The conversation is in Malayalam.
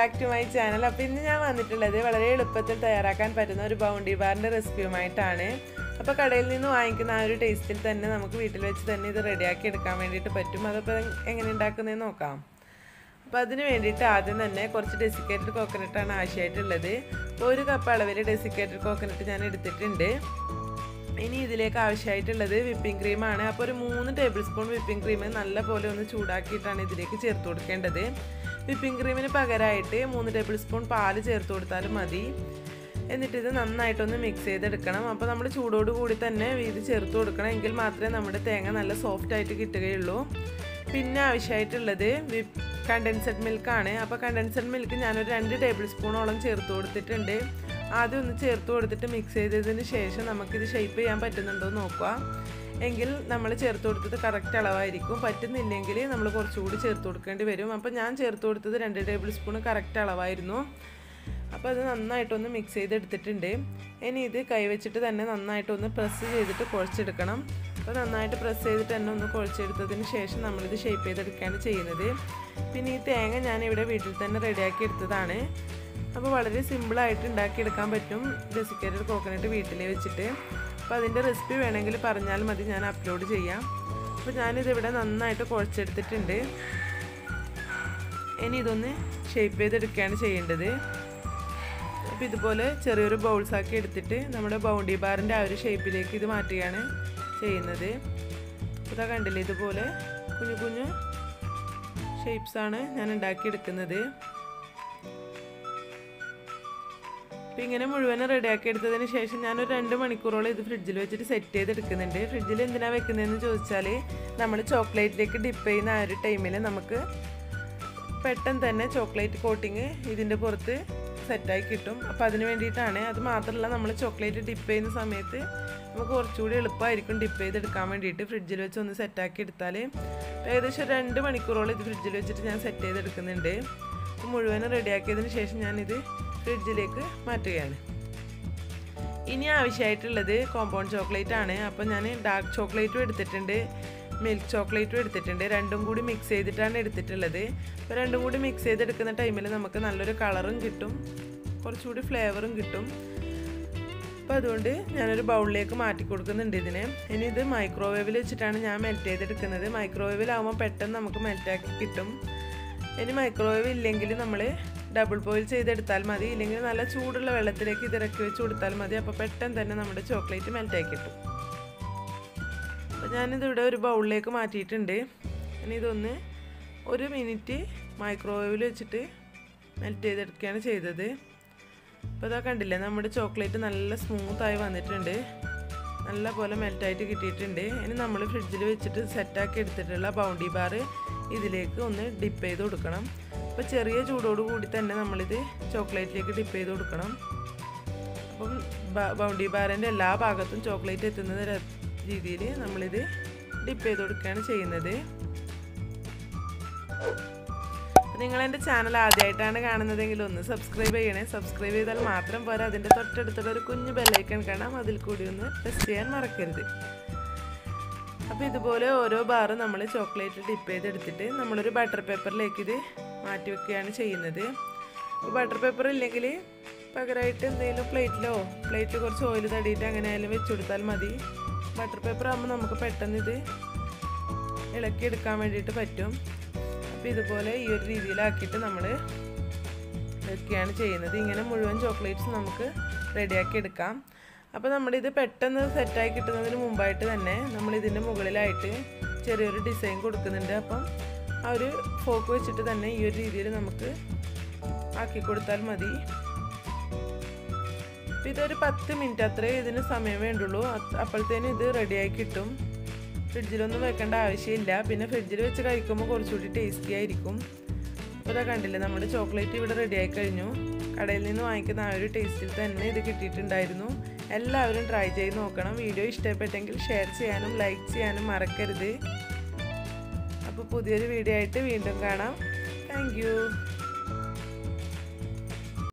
ബാക്ക് ടു മൈ ചാനൽ അപ്പോൾ ഇന്ന് ഞാൻ വന്നിട്ടുള്ളത് വളരെ എളുപ്പത്തിൽ തയ്യാറാക്കാൻ പറ്റുന്ന ഒരു ബൗണ്ടി ബാറിൻ്റെ റെസിപ്പിയുമായിട്ടാണ് അപ്പോൾ കടയിൽ നിന്ന് വാങ്ങിക്കുന്ന ആ ഒരു ടേസ്റ്റിൽ തന്നെ നമുക്ക് വീട്ടിൽ വെച്ച് തന്നെ ഇത് റെഡിയാക്കി എടുക്കാൻ വേണ്ടിയിട്ട് പറ്റും അതപ്പോൾ എങ്ങനെ ഉണ്ടാക്കുന്നതെന്ന് നോക്കാം അപ്പോൾ അതിന് വേണ്ടിയിട്ട് ആദ്യം തന്നെ കുറച്ച് ഡെസിക്കേറ്റഡ് കോക്കനട്ടാണ് ആവശ്യമായിട്ടുള്ളത് അപ്പോൾ ഒരു കപ്പ് അളവിൽ ഡെസിക്കേറ്റഡ് കോക്കനട്ട് ഞാൻ എടുത്തിട്ടുണ്ട് ഇനി ഇതിലേക്ക് ആവശ്യമായിട്ടുള്ളത് വിപ്പിംഗ് ക്രീമാണ് അപ്പോൾ ഒരു മൂന്ന് ടേബിൾ സ്പൂൺ വിപ്പിംഗ് ക്രീം നല്ല പോലെ ഒന്ന് ചൂടാക്കിയിട്ടാണ് ഇതിലേക്ക് ചേർത്ത് കൊടുക്കേണ്ടത് വിപ്പിംഗ് ക്രീമിന് പകരമായിട്ട് മൂന്ന് ടേബിൾ സ്പൂൺ പാല് ചേർത്ത് കൊടുത്താലും മതി എന്നിട്ട് ഇത് നന്നായിട്ടൊന്ന് മിക്സ് ചെയ്തെടുക്കണം അപ്പോൾ നമ്മൾ ചൂടോട് കൂടി തന്നെ ഇത് ചേർത്ത് കൊടുക്കണം എങ്കിൽ മാത്രമേ നമ്മുടെ തേങ്ങ നല്ല സോഫ്റ്റ് ആയിട്ട് കിട്ടുകയുള്ളൂ പിന്നെ ആവശ്യമായിട്ടുള്ളത് വിപ്പ് കണ്ടൻസഡ് മിൽക്കാണ് അപ്പോൾ കണ്ടൻസഡ് മിൽക്ക് ഞാനൊരു രണ്ട് ടേബിൾ സ്പൂണോളം ചേർത്ത് കൊടുത്തിട്ടുണ്ട് ആദ്യം ഒന്ന് ചേർത്ത് കൊടുത്തിട്ട് മിക്സ് ചെയ്തതിന് ശേഷം നമുക്കിത് ഷേപ്പ് ചെയ്യാൻ പറ്റുന്നുണ്ടോ എന്ന് നോക്കുക എങ്കിൽ നമ്മൾ ചേർത്ത് കൊടുത്തത് കറക്റ്റ് അളവായിരിക്കും പറ്റുന്നില്ലെങ്കിൽ നമ്മൾ കുറച്ചുകൂടി ചേർത്ത് കൊടുക്കേണ്ടി വരും അപ്പോൾ ഞാൻ ചേർത്ത് കൊടുത്തത് രണ്ട് ടേബിൾ സ്പൂൺ കറക്റ്റ് അളവായിരുന്നു അപ്പോൾ അത് നന്നായിട്ടൊന്ന് മിക്സ് ചെയ്തെടുത്തിട്ടുണ്ട് ഇനി ഇത് കൈവച്ചിട്ട് തന്നെ നന്നായിട്ടൊന്ന് പ്രസ് ചെയ്തിട്ട് കുഴച്ചെടുക്കണം അപ്പോൾ നന്നായിട്ട് പ്രസ് ചെയ്തിട്ട് തന്നെ ഒന്ന് കുഴച്ചെടുത്തതിന് ശേഷം നമ്മളിത് ഷേപ്പ് ചെയ്തെടുക്കുകയാണ് ചെയ്യുന്നത് പിന്നെ ഈ തേങ്ങ ഞാൻ ഇവിടെ വീട്ടിൽ തന്നെ റെഡിയാക്കി എടുത്തതാണ് അപ്പോൾ വളരെ സിമ്പിളായിട്ട് ഉണ്ടാക്കിയെടുക്കാൻ പറ്റും ഡെസിക്കേറ്റഡ് കോക്കനട്ട് വീട്ടിൽ വെച്ചിട്ട് അപ്പോൾ അതിൻ്റെ റെസിപ്പി വേണമെങ്കിൽ പറഞ്ഞാൽ മതി ഞാൻ അപ്ലോഡ് ചെയ്യാം അപ്പോൾ ഞാനിതിവിടെ നന്നായിട്ട് കുഴച്ചെടുത്തിട്ടുണ്ട് ഇനി ഇതൊന്ന് ഷേപ്പ് ചെയ്തെടുക്കുകയാണ് ചെയ്യേണ്ടത് അപ്പോൾ ഇതുപോലെ ചെറിയൊരു ബൗൾസാക്കി എടുത്തിട്ട് നമ്മുടെ ബൗണ്ടി ബാറിൻ്റെ ആ ഒരു ഷേപ്പിലേക്ക് ഇത് മാറ്റുകയാണ് ചെയ്യുന്നത് ഇതാ കണ്ടില്ലേ ഇതുപോലെ കുഞ്ഞു കുഞ്ഞു ഷേപ്സാണ് ഞാൻ ഉണ്ടാക്കിയെടുക്കുന്നത് അപ്പോൾ ഇങ്ങനെ മുഴുവനും റെഡിയാക്കി എടുത്തതിന് ശേഷം ഞാനൊരു രണ്ട് മണിക്കൂറോളം ഇത് ഫ്രിഡ്ജിൽ വെച്ചിട്ട് സെറ്റ് ചെയ്തെടുക്കുന്നുണ്ട് ഫ്രിഡ്ജിൽ എന്തിനാണ് വെക്കുന്നതെന്ന് ചോദിച്ചാൽ നമ്മൾ ചോക്ലേറ്റിലേക്ക് ഡിപ്പ് ചെയ്യുന്ന ആ ഒരു ടൈമിൽ നമുക്ക് പെട്ടെന്ന് തന്നെ ചോക്ലേറ്റ് കോട്ടിങ് ഇതിൻ്റെ പുറത്ത് സെറ്റായി കിട്ടും അപ്പോൾ അതിന് വേണ്ടിയിട്ടാണ് അത് മാത്രമല്ല നമ്മൾ ചോക്ലേറ്റ് ഡിപ്പ് ചെയ്യുന്ന സമയത്ത് നമുക്ക് കുറച്ചുകൂടി എളുപ്പമായിരിക്കും ഡിപ്പ് ചെയ്തെടുക്കാൻ വേണ്ടിയിട്ട് ഫ്രിഡ്ജിൽ വെച്ച് ഒന്ന് സെറ്റാക്കി എടുത്താൽ ഏകദേശം രണ്ട് മണിക്കൂറോളം ഇത് ഫ്രിഡ്ജിൽ വെച്ചിട്ട് ഞാൻ സെറ്റ് ചെയ്തെടുക്കുന്നുണ്ട് അപ്പോൾ മുഴുവനും റെഡിയാക്കിയതിന് ശേഷം ഞാനിത് ഫ്രിഡ്ജിലേക്ക് മാറ്റുകയാണ് ഇനി ആവശ്യമായിട്ടുള്ളത് കോമ്പൗണ്ട് ചോക്ലേറ്റ് ആണ് അപ്പോൾ ഞാൻ ഡാർക്ക് ചോക്ലേറ്റും എടുത്തിട്ടുണ്ട് മിൽക്ക് ചോക്ലേറ്റും എടുത്തിട്ടുണ്ട് രണ്ടും കൂടി മിക്സ് ചെയ്തിട്ടാണ് എടുത്തിട്ടുള്ളത് അപ്പോൾ രണ്ടും കൂടി മിക്സ് ചെയ്തെടുക്കുന്ന ടൈമിൽ നമുക്ക് നല്ലൊരു കളറും കിട്ടും കുറച്ചുകൂടി ഫ്ലേവറും കിട്ടും അപ്പോൾ അതുകൊണ്ട് ഞാനൊരു ബൗളിലേക്ക് മാറ്റി കൊടുക്കുന്നുണ്ട് ഇതിന് ഇനി ഇത് മൈക്രോവേവിൽ വെച്ചിട്ടാണ് ഞാൻ മെൽറ്റ് ചെയ്തെടുക്കുന്നത് മൈക്രോവേവിലാവുമ്പോൾ പെട്ടെന്ന് നമുക്ക് മെൽറ്റാക്കി കിട്ടും ഇനി മൈക്രോവേവ് ഇല്ലെങ്കിൽ നമ്മൾ ഡബിൾ ബോയിൽ ചെയ്തെടുത്താൽ മതി ഇല്ലെങ്കിൽ നല്ല ചൂടുള്ള വെള്ളത്തിലേക്ക് ഇത് ഇറക്കി വെച്ച് കൊടുത്താൽ മതി അപ്പോൾ പെട്ടെന്ന് തന്നെ നമ്മുടെ ചോക്ലേറ്റ് മെൽറ്റായി കിട്ടും അപ്പോൾ ഞാനിതിവിടെ ഒരു ബൗളിലേക്ക് മാറ്റിയിട്ടുണ്ട് ഇനി ഇതൊന്ന് ഒരു മിനിറ്റ് മൈക്രോവേവിൽ വെച്ചിട്ട് മെൽറ്റ് ചെയ്തെടുക്കുകയാണ് ചെയ്തത് അപ്പോൾ ഇതാ കണ്ടില്ലേ നമ്മുടെ ചോക്ലേറ്റ് നല്ല സ്മൂത്തായി വന്നിട്ടുണ്ട് നല്ല പോലെ മെൽറ്റായിട്ട് കിട്ടിയിട്ടുണ്ട് ഇനി നമ്മൾ ഫ്രിഡ്ജിൽ വെച്ചിട്ട് സെറ്റാക്കി എടുത്തിട്ടുള്ള ബൗണ്ടി ബാർ ഇതിലേക്ക് ഒന്ന് ഡിപ്പ് ചെയ്ത് കൊടുക്കണം അപ്പോൾ ചെറിയ ചൂടോട് കൂടി തന്നെ നമ്മളിത് ചോക്ലേറ്റിലേക്ക് ഡിപ്പ് ചെയ്ത് കൊടുക്കണം അപ്പം ബൗണ്ടി ബാറിൻ്റെ എല്ലാ ഭാഗത്തും ചോക്ലേറ്റ് എത്തുന്ന രീതിയിൽ നമ്മളിത് ഡിപ്പ് ചെയ്ത് കൊടുക്കുകയാണ് ചെയ്യുന്നത് നിങ്ങൾ എൻ്റെ ചാനൽ ആദ്യമായിട്ടാണ് കാണുന്നതെങ്കിൽ ഒന്ന് സബ്സ്ക്രൈബ് ചെയ്യണേ സബ്സ്ക്രൈബ് ചെയ്താൽ മാത്രം പോരാ അതിൻ്റെ തൊട്ടടുത്തുള്ള ഒരു കുഞ്ഞു ബെല്ലൈക്കൺ കാണാം അതിൽ കൂടി ഒന്ന് പ്രസ് ചെയ്യാൻ മറക്കരുത് അപ്പോൾ ഇതുപോലെ ഓരോ ബാറും നമ്മൾ ചോക്ലേറ്റ് ഡിപ്പ് ചെയ്തെടുത്തിട്ട് നമ്മളൊരു ബട്ടർ പേപ്പറിലേക്ക് ഇത് മാറ്റി വെക്കുകയാണ് ചെയ്യുന്നത് അപ്പോൾ ബട്ടർ പേപ്പർ ഇല്ലെങ്കിൽ പകരമായിട്ട് എന്തെങ്കിലും പ്ലേറ്റിലോ പ്ലേറ്റിൽ കുറച്ച് ഓയിൽ തടിയിട്ട് അങ്ങനെ ആയാലും വെച്ച് കൊടുത്താൽ മതി ബട്ടർ പേപ്പർ ആകുമ്പോൾ നമുക്ക് പെട്ടെന്ന് ഇത് ഇളക്കിയെടുക്കാൻ വേണ്ടിയിട്ട് പറ്റും അപ്പോൾ ഇതുപോലെ ഈ ഒരു രീതിയിലാക്കിയിട്ട് നമ്മൾ വെക്കുകയാണ് ചെയ്യുന്നത് ഇങ്ങനെ മുഴുവൻ ചോക്ലേറ്റ്സ് നമുക്ക് റെഡിയാക്കി എടുക്കാം അപ്പോൾ നമ്മളിത് പെട്ടെന്ന് സെറ്റായി കിട്ടുന്നതിന് മുമ്പായിട്ട് തന്നെ നമ്മൾ ഇതിൻ്റെ മുകളിലായിട്ട് ചെറിയൊരു ഡിസൈൻ കൊടുക്കുന്നുണ്ട് അപ്പം ആ ഒരു ഫോക്ക് വെച്ചിട്ട് തന്നെ ഈ ഒരു രീതിയിൽ നമുക്ക് ആക്കി കൊടുത്താൽ മതി അപ്പോൾ ഇതൊരു പത്ത് മിനിറ്റ് അത്രേ ഇതിന് സമയം വേണ്ടുള്ളൂ അപ്പോഴത്തേനും ഇത് റെഡിയായി കിട്ടും ഫ്രിഡ്ജിലൊന്നും വെക്കേണ്ട ആവശ്യമില്ല പിന്നെ ഫ്രിഡ്ജിൽ വെച്ച് കഴിക്കുമ്പോൾ കുറച്ചുകൂടി ടേസ്റ്റി ആയിരിക്കും അപ്പോൾ ഇതാ കണ്ടില്ലേ നമ്മുടെ ചോക്ലേറ്റ് ഇവിടെ റെഡിയായി കഴിഞ്ഞു കടയിൽ നിന്ന് വാങ്ങിക്കുന്ന ആ ഒരു ടേസ്റ്റിൽ തന്നെ ഇത് കിട്ടിയിട്ടുണ്ടായിരുന്നു എല്ലാവരും ട്രൈ ചെയ്ത് നോക്കണം വീഡിയോ ഇഷ്ടപ്പെട്ടെങ്കിൽ ഷെയർ ചെയ്യാനും ലൈക്ക് ചെയ്യാനും മറക്കരുത് അപ്പോൾ പുതിയൊരു വീഡിയോ ആയിട്ട് വീണ്ടും കാണാം താങ്ക്